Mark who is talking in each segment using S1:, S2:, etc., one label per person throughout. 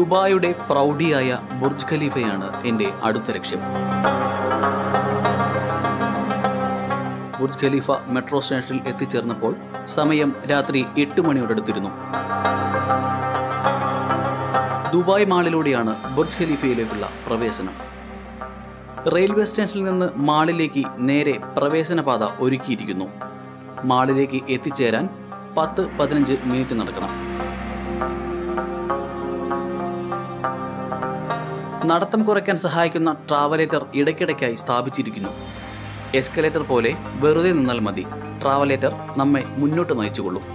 S1: ദുബായിയുടെ പ്രൗഢിയായ Burj ഖലീഫയാണ് എൻ്റെ അടുത്ത ലക്ഷ്യം ബുർജ് ഖലീഫ മെട്രോ സ്റ്റേഷനിൽ എത്തിച്ചേർന്നപ്പോൾ സമയം രാത്രി എട്ട് മണിയോടടുത്തിരുന്നു ദുബായ് മാളിലൂടെയാണ് ബുർജ് ഖലീഫയിലേക്കുള്ള പ്രവേശനം റെയിൽവേ സ്റ്റേഷനിൽ നിന്ന് മാളിലേക്ക് നേരെ പ്രവേശന പാത ഒരുക്കിയിരിക്കുന്നു മാളിലേക്ക് എത്തിച്ചേരാൻ പത്ത് പതിനഞ്ച് മിനിറ്റ് നടക്കണം നടത്തം കുറയ്ക്കാൻ സഹായിക്കുന്ന ട്രാവലേറ്റർ ഇടയ്ക്കിടയ്ക്കായി സ്ഥാപിച്ചിരിക്കുന്നു എസ്കലേറ്റർ പോലെ വെറുതെ നിന്നാൽ മതി ട്രാവലേറ്റർ നമ്മെ മുന്നോട്ട് നയിച്ചുകൊള്ളും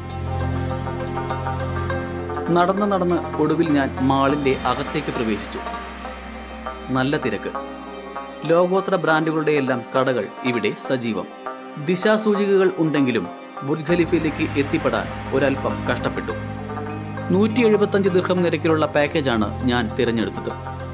S1: നടന്ന് നടന്ന് ഒടുവിൽ ഞാൻ മാളിന്റെ അകത്തേക്ക് പ്രവേശിച്ചു നല്ല തിരക്ക് ലോകോത്തര ബ്രാൻഡുകളുടെയെല്ലാം കടകൾ ഇവിടെ സജീവം ദിശാസൂചികകൾ ഉണ്ടെങ്കിലും ബുർജ് ഖലീഫയിലേക്ക് എത്തിപ്പെടാൻ ഒരല്പം കഷ്ടപ്പെട്ടു നൂറ്റി എഴുപത്തഞ്ച് ദീർഘം നിരക്കിലുള്ള പാക്കേജാണ് ഞാൻ തിരഞ്ഞെടുത്തത്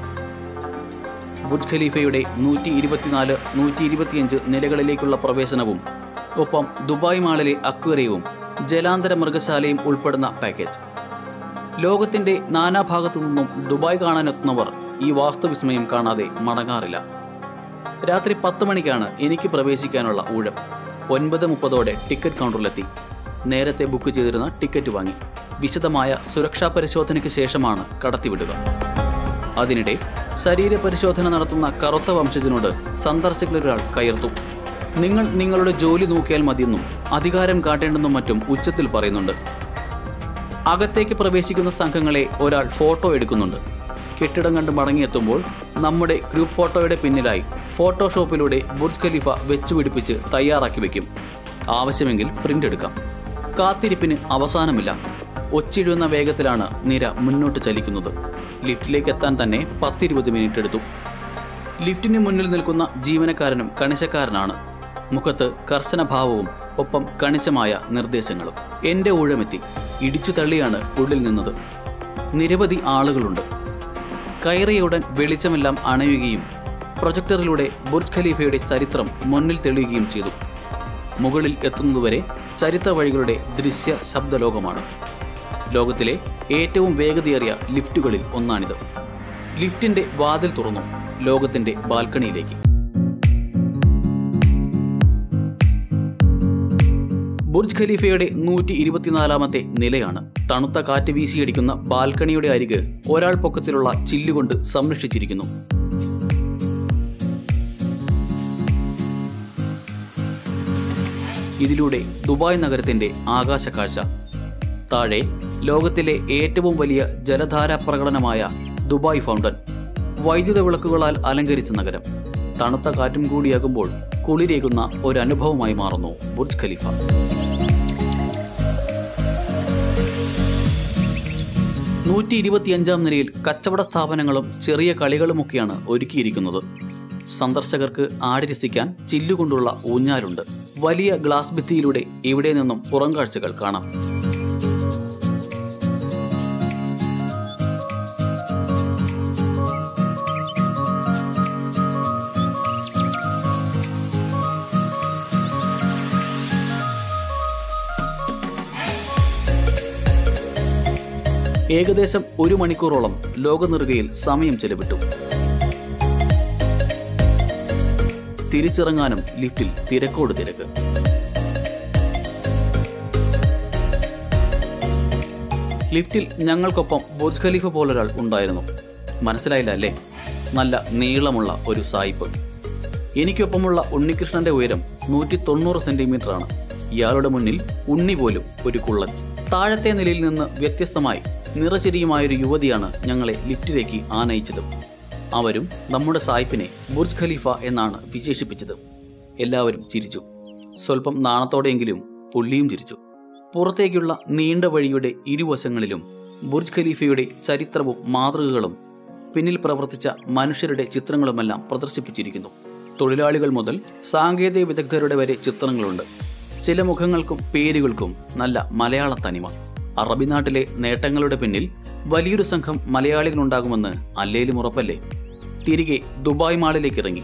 S1: ബുർജ് ഖലീഫയുടെ നൂറ്റി ഇരുപത്തിനാല് നൂറ്റി ഇരുപത്തിയഞ്ച് നിലകളിലേക്കുള്ള പ്രവേശനവും ഒപ്പം ദുബായ് മാളിലെ അക്വേറിയവും ജലാന്തര മൃഗശാലയും ഉൾപ്പെടുന്ന പാക്കേജ് ലോകത്തിന്റെ നാനാഭാഗത്തു നിന്നും ദുബായ് കാണാനെത്തുന്നവർ ഈ വാസ്തുവിസ്മയം കാണാതെ മടങ്ങാറില്ല രാത്രി പത്ത് മണിക്കാണ് എനിക്ക് പ്രവേശിക്കാനുള്ള ഊഴം ഒൻപത് മുപ്പതോടെ ടിക്കറ്റ് കൗണ്ടറിലെത്തി നേരത്തെ ബുക്ക് ചെയ്തിരുന്ന ടിക്കറ്റ് വാങ്ങി വിശദമായ സുരക്ഷാ പരിശോധനയ്ക്ക് ശേഷമാണ് കടത്തിവിടുക അതിനിടെ ശരീരപരിശോധന നടത്തുന്ന കറുത്ത വംശജനോട് സന്ദർശകരിലൊരാൾ കയർത്തു നിങ്ങൾ നിങ്ങളുടെ ജോലി നോക്കിയാൽ മതിയെന്നും അധികാരം കാട്ടേണ്ടെന്നും മറ്റും ഉച്ചത്തിൽ പറയുന്നുണ്ട് അകത്തേക്ക് പ്രവേശിക്കുന്ന സംഘങ്ങളെ ഒരാൾ ഫോട്ടോ എടുക്കുന്നുണ്ട് കെട്ടിടം കണ്ട് മടങ്ങിയെത്തുമ്പോൾ നമ്മുടെ ഗ്രൂപ്പ് ഫോട്ടോയുടെ പിന്നിലായി ഫോട്ടോഷോപ്പിലൂടെ ബുർജ് ഖലീഫ വെച്ചുപിടിപ്പിച്ച് തയ്യാറാക്കി വെക്കും ആവശ്യമെങ്കിൽ പ്രിന്റ് എടുക്കാം കാത്തിരിപ്പിന് അവസാനമില്ല ഒച്ചിഴുന്ന വേഗത്തിലാണ് നിര മുന്നോട്ട് ചലിക്കുന്നത് ലിഫ്റ്റിലേക്ക് എത്താൻ തന്നെ പത്തിരുപത് മിനിറ്റ് എടുത്തു ലിഫ്റ്റിന് മുന്നിൽ നിൽക്കുന്ന ജീവനക്കാരനും കണിശക്കാരനാണ് മുഖത്ത് കർശന ഭാവവും ഒപ്പം കണിശമായ നിർദ്ദേശങ്ങളും എന്റെ ഊഴമെത്തി ഇടിച്ചു തള്ളിയാണ് ഉള്ളിൽ നിന്നത് നിരവധി ആളുകളുണ്ട് കയറിയുടൻ വെളിച്ചമെല്ലാം അണയുകയും പ്രൊജക്ടറിലൂടെ ബുർജ് ഖലീഫയുടെ ചരിത്രം മുന്നിൽ തെളിയുകയും ചെയ്തു മുകളിൽ എത്തുന്നതുവരെ ചരിത്ര വഴികളുടെ ദൃശ്യ ശബ്ദലോകമാണ് ലോകത്തിലെ ഏറ്റവും വേഗതയേറിയ ലിഫ്റ്റുകളിൽ ഒന്നാണിത് ലിഫ്റ്റിന്റെ വാതിൽ തുറന്നു ലോകത്തിന്റെ ബാൽക്കണിയിലേക്ക് ബുർജ് ഖലീഫയുടെ നൂറ്റി ഇരുപത്തിനാലാമത്തെ നിലയാണ് തണുത്ത കാറ്റ് വീശിയടിക്കുന്ന ബാൽക്കണിയുടെ അരിക് ഒരാൾ പൊക്കത്തിലുള്ള ചില്ലുകൊണ്ട് സംരക്ഷിച്ചിരിക്കുന്നു ഇതിലൂടെ ദുബായ് നഗരത്തിന്റെ ആകാശക്കാഴ്ച താഴെ ലോകത്തിലെ ഏറ്റവും വലിയ ജലധാരാ പ്രകടനമായ ദുബായ് ഫൗണ്ടൻ വൈദ്യുത വിളക്കുകളാൽ അലങ്കരിച്ച നഗരം തണുത്ത കാറ്റും കൂടിയാകുമ്പോൾ കുളിരേകുന്ന ഒരനുഭവമായി മാറുന്നു ബുർജ് ഖലീഫ നൂറ്റി ഇരുപത്തിയഞ്ചാം നിലയിൽ കച്ചവട സ്ഥാപനങ്ങളും ചെറിയ കളികളുമൊക്കെയാണ് ഒരുക്കിയിരിക്കുന്നത് സന്ദർശകർക്ക് ആടിരസിക്കാൻ ചില്ലുകൊണ്ടുള്ള ഊഞ്ഞാലുണ്ട് വലിയ ഗ്ലാസ് ഭിത്തിയിലൂടെ ഇവിടെ നിന്നും പുറംകാഴ്ചകൾ കാണാം ഏകദേശം ഒരു മണിക്കൂറോളം ലോകനെറുകയിൽ സമയം ചെലവിട്ടു തിരിച്ചിറങ്ങാനും ലിഫ്റ്റിൽ തിരക്കോട് തിരക്ക് ലിഫ്റ്റിൽ ഞങ്ങൾക്കൊപ്പം ബുർജ് ഖലീഫ പോലൊരാൾ ഉണ്ടായിരുന്നു മനസ്സിലായില്ല അല്ലേ നല്ല നീളമുള്ള ഒരു സായിപ്പ് എനിക്കൊപ്പമുള്ള ഉണ്ണികൃഷ്ണന്റെ ഉയരം നൂറ്റി തൊണ്ണൂറ് സെന്റിമീറ്റർ ആണ് ഇയാളുടെ മുന്നിൽ ഉണ്ണി പോലും ഒരു കുള്ളൻ താഴത്തെ നിലയിൽ നിന്ന് വ്യത്യസ്തമായി നിറചിരിയുമായൊരു യുവതിയാണ് ഞങ്ങളെ ലിഫ്റ്റിലേക്ക് ആനയിച്ചത് അവരും നമ്മുടെ സായിപ്പിനെ ബുർജ് ഖലീഫ എന്നാണ് വിശേഷിപ്പിച്ചത് എല്ലാവരും ചിരിച്ചു സ്വല്പം നാണത്തോടെയെങ്കിലും പുള്ളിയും ചിരിച്ചു പുറത്തേക്കുള്ള നീണ്ട വഴിയുടെ ഇരുവശങ്ങളിലും ബുർജ് ഖലീഫയുടെ ചരിത്രവും മാതൃകകളും പിന്നിൽ പ്രവർത്തിച്ച മനുഷ്യരുടെ ചിത്രങ്ങളുമെല്ലാം പ്രദർശിപ്പിച്ചിരിക്കുന്നു തൊഴിലാളികൾ മുതൽ സാങ്കേതിക വിദഗ്ധരുടെ വരെ ചിത്രങ്ങളുണ്ട് ചില മുഖങ്ങൾക്കും പേരുകൾക്കും നല്ല മലയാള തനിമ അറബി നാട്ടിലെ നേട്ടങ്ങളുടെ പിന്നിൽ വലിയൊരു സംഘം മലയാളികളുണ്ടാകുമെന്ന് അല്ലേലും ഉറപ്പല്ലേ തിരികെ ദുബായ് മാളിലേക്ക് ഇറങ്ങി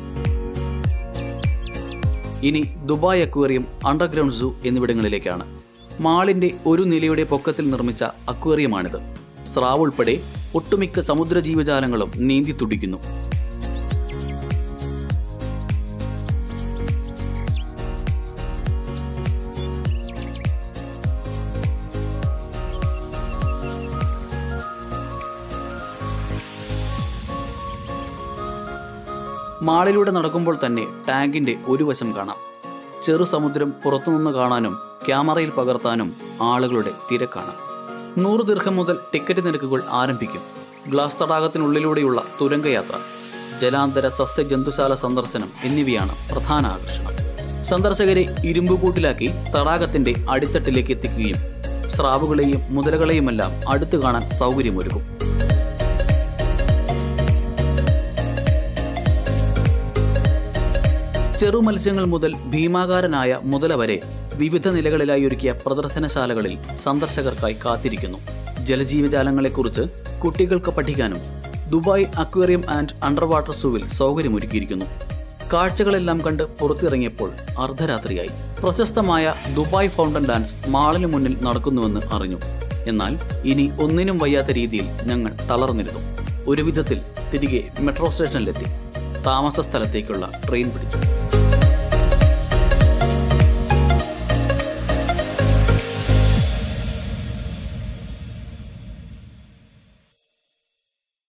S1: ഇനി ദുബായ് അക്വേറിയം അണ്ടർഗ്രൗണ്ട് സൂ എന്നിവിടങ്ങളിലേക്കാണ് മാളിന്റെ ഒരു നിലയുടെ പൊക്കത്തിൽ നിർമ്മിച്ച അക്വേറിയമാണിത് സ്രാവ് ഉൾപ്പെടെ ഒട്ടുമിക്ക സമുദ്ര ജീവജാലങ്ങളും നീന്തി തുടിക്കുന്നു മാളിലൂടെ നടക്കുമ്പോൾ തന്നെ ടാങ്കിന്റെ ഒരു വശം കാണാം ചെറു സമുദ്രം പുറത്തുനിന്ന് കാണാനും ക്യാമറയിൽ പകർത്താനും ആളുകളുടെ തിരക്കാണ് നൂറ് ദീർഘം മുതൽ ടിക്കറ്റ് നിരക്കുകൾ ആരംഭിക്കും ഗ്ലാസ് തടാകത്തിനുള്ളിലൂടെയുള്ള തുരങ്കയാത്ര ജലാന്തര സസ്യ ജന്തുശാല സന്ദർശനം എന്നിവയാണ് പ്രധാന ആകർഷണം സന്ദർശകരെ ഇരുമ്പുകൂട്ടിലാക്കി തടാകത്തിന്റെ അടിത്തട്ടിലേക്ക് എത്തിക്കുകയും സ്രാവുകളെയും മുതലകളെയുമെല്ലാം അടുത്തു കാണാൻ സൗകര്യമൊരുക്കും ചെറു മത്സ്യങ്ങൾ മുതൽ ഭീമാകാരനായ മുതല വരെ വിവിധ നിലകളിലായി ഒരുക്കിയ പ്രദർശനശാലകളിൽ സന്ദർശകർക്കായി കാത്തിരിക്കുന്നു ജലജീവജാലങ്ങളെക്കുറിച്ച് കുട്ടികൾക്ക് പഠിക്കാനും Dubai aquarium and underwater സൂവിൽ സൗകര്യമൊരുക്കിയിരിക്കുന്നു കാഴ്ചകളെല്ലാം കണ്ട് പുറത്തിറങ്ങിയപ്പോൾ അർദ്ധരാത്രിയായി പ്രശസ്തമായ ദുബായ് ഫൗണ്ടൻ ഡാൻസ് മാളിന് മുന്നിൽ നടക്കുന്നുവെന്ന് അറിഞ്ഞു എന്നാൽ ഇനി ഒന്നിനും വയ്യാത്ത രീതിയിൽ ഞങ്ങൾ തളർന്നിരുന്നു ഒരു വിധത്തിൽ തിരികെ മെട്രോ സ്റ്റേഷനിലെത്തി താമസ സ്ഥലത്തേക്കുള്ള ട്രെയിൻ പിടിച്ചു